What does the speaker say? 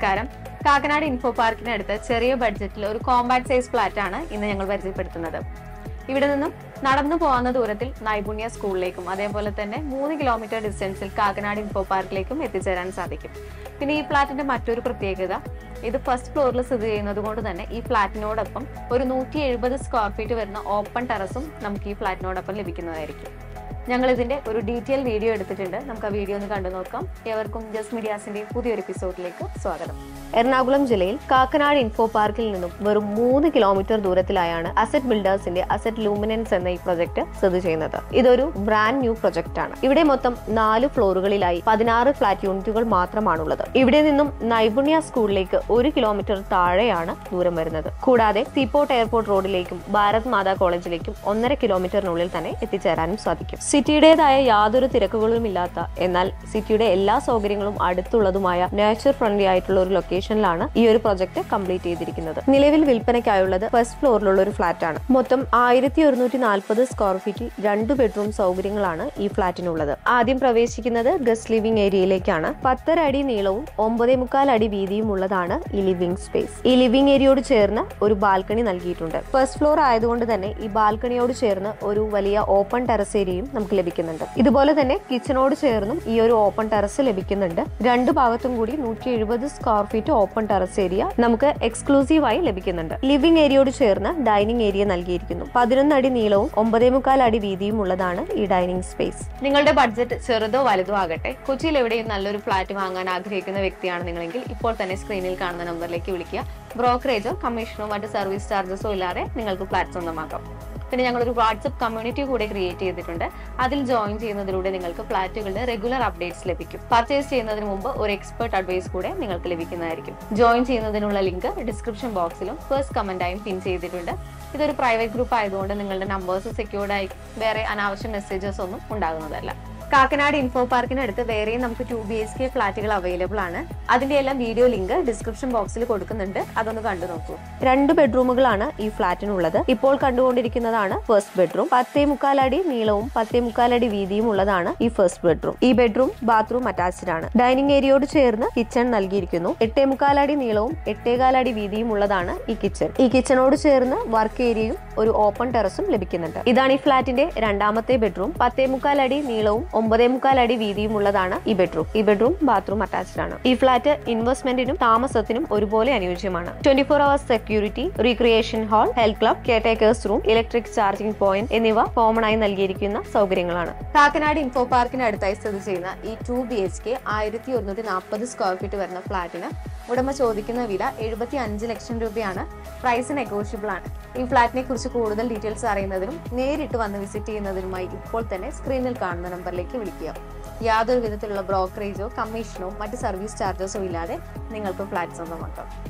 നമസ്കാരം കാക്കനാട് ഇൻഫോ പാർക്കിനടുത്ത് ചെറിയ ബഡ്ജറ്റിൽ ഒരു കോമ്പാക്ട് സൈസ് ഫ്ലാറ്റ് ആണ് ഇന്ന് ഞങ്ങൾ പരിചയപ്പെടുത്തുന്നത് ഇവിടെ നിന്നും നടന്നു പോകുന്ന ദൂരത്തിൽ നൈപുണ്യ സ്കൂളിലേക്കും അതേപോലെ തന്നെ മൂന്ന് കിലോമീറ്റർ ഡിസ്റ്റൻസിൽ കാക്കനാട് ഇൻഫോ പാർക്കിലേക്കും എത്തിച്ചേരാൻ സാധിക്കും പിന്നെ ഈ ഫ്ലാറ്റിന്റെ മറ്റൊരു പ്രത്യേകത ഇത് ഫസ്റ്റ് ഫ്ലോറിൽ സ്ഥിതി ചെയ്യുന്നത് കൊണ്ട് തന്നെ ഈ ഫ്ലാറ്റിനോടൊപ്പം ഒരു നൂറ്റി എഴുപത് സ്ക്വയർ ഫീറ്റ് വരുന്ന ഓപ്പൺ ടെറസും നമുക്ക് ഈ ഫ്ലാറ്റിനോടൊപ്പം ലഭിക്കുന്നതായിരിക്കും ഞങ്ങൾ ഇതിന്റെ ഒരു ഡീറ്റെയിൽ വീഡിയോ എടുത്തിട്ടുണ്ട് നമുക്ക് ആ വീഡിയോ ഒന്ന് കണ്ടു നോക്കാം ഏവർക്കും ജസ്റ്റ് മീഡിയാസിന്റെ പുതിയൊരു എപ്പിസോഡിലേക്ക് സ്വാഗതം എറണാകുളം ജില്ലയിൽ കാക്കനാട് ഇൻഫോ പാർക്കിൽ നിന്നും വെറും മൂന്ന് കിലോമീറ്റർ ദൂരത്തിലായാണ് അസറ്റ് ബിൽഡേഴ്സിന്റെ അസറ്റ് ലൂമിനൻസ് എന്ന ഈ പ്രൊജക്ട് സ്ഥിതി ചെയ്യുന്നത് ഇതൊരു ബ്രാൻഡ് ന്യൂ പ്രൊജക്ട് ആണ് ഇവിടെ മൊത്തം നാല് ഫ്ലോറുകളിലായി പതിനാറ് ഫ്ലാറ്റ് യൂണിറ്റുകൾ മാത്രമാണുള്ളത് ഇവിടെ നിന്നും നൈപുണ്യ സ്കൂളിലേക്ക് ഒരു കിലോമീറ്റർ താഴെയാണ് ദൂരം വരുന്നത് കൂടാതെ സീപോർട്ട് എയർപോർട്ട് റോഡിലേക്കും ഭാരത് മാതാ കോളേജിലേക്കും ഒന്നര കിലോമീറ്ററിനുള്ളിൽ തന്നെ എത്തിച്ചേരാനും സാധിക്കും സിറ്റിയുടേതായ യാതൊരു തിരക്കുകളും ഇല്ലാത്ത എന്നാൽ സിറ്റിയുടെ എല്ലാ സൗകര്യങ്ങളും അടുത്തുള്ളതുമായ നേച്ചർ ഫ്രണ്ട്ലി ആയിട്ടുള്ള ഒരു ലൊക്കേഷനിലാണ് ഈ ഒരു പ്രൊജക്ട് കംപ്ലീറ്റ് ചെയ്തിരിക്കുന്നത് നിലവിൽ വിൽപ്പനയ്ക്കായുള്ളത് ഫസ്റ്റ് ഫ്ലോറിലുള്ള ഒരു ഫ്ലാറ്റ് ആണ് മൊത്തം ആയിരത്തി ഒരുന്നൂറ്റി നാൽപ്പത് സ്ക്വയർ ഫീറ്റിൽ രണ്ട് ബെഡ്റൂം സൗകര്യങ്ങളാണ് ഈ ഫ്ലാറ്റിനുള്ളത് ആദ്യം പ്രവേശിക്കുന്നത് ഗസ്റ്റ് ലിവിംഗ് ഏരിയയിലേക്കാണ് പത്തര അടി നീളവും ഒമ്പതേ മുക്കാൽ അടി വീതിയും ഉള്ളതാണ് ഈ ലിവിംഗ് സ്പേസ് ഈ ലിവിംഗ് ഏരിയയോട് ചേർന്ന് ഒരു ബാൽക്കണി നൽകിയിട്ടുണ്ട് ഫസ്റ്റ് ഫ്ലോർ ആയതുകൊണ്ട് തന്നെ ഈ ബാൽക്കണിയോട് ചേർന്ന് ഒരു വലിയ ഓപ്പൺ ടെറസ് ഏരിയയും നമുക്ക് ലഭിക്കുന്നുണ്ട് ഇതുപോലെ തന്നെ കിച്ചണോട് ചേർന്നും ഈ ഒരു ഓപ്പൺ ടെറസ് ലഭിക്കുന്നുണ്ട് രണ്ട് ഭാഗത്തും കൂടി നൂറ്റി എഴുപത് square feet open terrace area നമുക്ക് എക്സ്ക്ലൂസീവായി ലഭിക്കുന്നുണ്ട് ലിവിംഗ് ഏരിയയോട് ചേർന്ന് ഡൈനിങ് ഏരിയ നൽകിയിരിക്കുന്നു പതിനൊന്ന് അടി നീളവും ഒമ്പതേ മുക്കാൽ അടി വീതിയും ഉള്ളതാണ് ഈ ഡൈനിങ് സ്പേസ് നിങ്ങളുടെ ബഡ്ജറ്റ് ചെറുതോ വലുതോ ആകട്ടെ കൊച്ചിയിൽ എവിടെയും നല്ലൊരു ഫ്ലാറ്റ് വാങ്ങാൻ ആഗ്രഹിക്കുന്ന വ്യക്തിയാണ് നിങ്ങളെങ്കിൽ ഇപ്പോൾ തന്നെ സ്ക്രീനിൽ കാണുന്ന നമ്പറിലേക്ക് വിളിക്കുക ബ്രോക്കറേജോ കമ്മീഷനോ മറ്റ് സർവീസ് ചാർജസോ ഇല്ലാതെ നിങ്ങൾക്ക് ഫ്ലാറ്റ് സ്വന്തമാക്കാം പിന്നെ ഞങ്ങളൊരു വാട്സപ്പ് കമ്മ്യൂണിറ്റി കൂടെ ക്രിയേറ്റ് ചെയ്തിട്ടുണ്ട് അതിൽ ജോയിൻ ചെയ്യുന്നതിലൂടെ നിങ്ങൾക്ക് ഫ്ലാറ്റുകളുടെ റെഗുലർ അപ്ഡേറ്റ്സ് ലഭിക്കും പർച്ചേസ് ചെയ്യുന്നതിന് മുമ്പ് ഒരു എക്സ്പെർട്ട് അഡ്വൈസ് കൂടെ നിങ്ങൾക്ക് ലഭിക്കുന്നതായിരിക്കും ജോയിൻ ചെയ്യുന്നതിനുള്ള ലിങ്ക് ഡിസ്ക്രിപ്ഷൻ ബോക്സിലും ഫസ്റ്റ് കമന്റായും പിൻ ചെയ്തിട്ടുണ്ട് ഇതൊരു പ്രൈവറ്റ് ഗ്രൂപ്പ് ആയതുകൊണ്ട് നിങ്ങളുടെ നമ്പേഴ്സ് സെക്യൂർഡ് ആയി വേറെ അനാവശ്യ മെസ്സേജസ് ഒന്നും ഉണ്ടാകുന്നതല്ല കാക്കനാട് ഇൻഫോ പാർക്കിനടുത്ത് വേറെയും നമുക്ക് ടു ബി എച്ച് കെ ഫ്ലാറ്റുകൾ അവൈലബിൾ ആണ് അതിന്റെ എല്ലാം വീഡിയോ ലിങ്ക് ഡിസ്ക്രിപ്ഷൻ ബോക്സിൽ കൊടുക്കുന്നുണ്ട് അതൊന്ന് കണ്ടു നോക്കൂ രണ്ട് ബെഡ്റൂമുകളാണ് ഈ ഫ്ലാറ്റിനുള്ളത് ഇപ്പോൾ കണ്ടുകൊണ്ടിരിക്കുന്നതാണ് ഫസ്റ്റ് ബെഡ്റൂം പത്തേ മുക്കാലടി നീളവും പത്തേ മുക്കാലടി വീതിയും ഉള്ളതാണ് ഈ ഫസ്റ്റ് ബെഡ്റൂം ഈ ബെഡ്റൂം ബാത്റൂം അറ്റാച്ച്ഡ് ആണ് ഡൈനിങ് ഏരിയയോട് ചേർന്ന് കിച്ചൺ നൽകിയിരിക്കുന്നു എട്ടേ മുക്കാലടി നീളവും എട്ടേകാലടി വീതിയും ഉള്ളതാണ് ഈ കിച്ചൺ ഈ കിച്ചണോട് ചേർന്ന് വർക്ക് ഏരിയയും ഒരു ഓപ്പൺ ടെറസും ലഭിക്കുന്നുണ്ട് ഇതാണ് ഈ ഫ്ലാറ്റിന്റെ രണ്ടാമത്തെ ബെഡ്റൂം പത്തേ മുക്കാലടി നീളവും ഒമ്പതേ മുക്കാൽ അടി വീതിയും ഉള്ളതാണ് ഈ ബെഡ്റൂം ഈ ബെഡ്റൂം ബാത്റൂം അറ്റാച്ച്ഡ് ആണ് ഈ ഫ്ലാറ്റ് ഇൻവെസ്റ്റ്മെന്റിനും താമസത്തിനും ഒരുപോലെ അനുയോജ്യമാണ് twenty four hours security recreation hall health club caretakers room electric charging point എന്നിവ കോമൺ ആയി നൽകിയിരിക്കുന്ന സൗകര്യങ്ങളാണ് കാക്കനാട് ഇൻഫോ പാർക്കിന് അടുത്തായി സ്ഥിതി ചെയ്യുന്ന ഈ ടു ബി എച്ച് കെ ആയിരത്തി ഒരുന്നൂറ്റി നാൽപ്പത് സ്ക്വയർ ഫീറ്റ് വരുന്ന ഫ്ലാറ്റിന് ഉടമ ചോദിക്കുന്ന വില എഴുപത്തി അഞ്ച് ലക്ഷം രൂപയാണ് പ്രൈസ് നെഗോഷ്യബിൾ ആണ് ഈ ഫ്ലാറ്റിനെ കുറിച്ച് കൂടുതൽ ഡീറ്റെയിൽസ് അറിയുന്നതിനും നേരിട്ട് വന്ന് വിസിറ്റ് ചെയ്യുന്നതിനുമായി ഇപ്പോൾ തന്നെ സ്ക്രീനിൽ കാണുന്ന നമ്പറിലേക്ക് വിളിക്കുക യാതൊരു വിധത്തിലുള്ള ബ്രോക്കറേജോ കമ്മീഷനോ മറ്റ് സർവീസ് ചാർജസോ ഇല്ലാതെ നിങ്ങൾക്ക് ഫ്ലാറ്റ് സ്വന്തമാക്കാം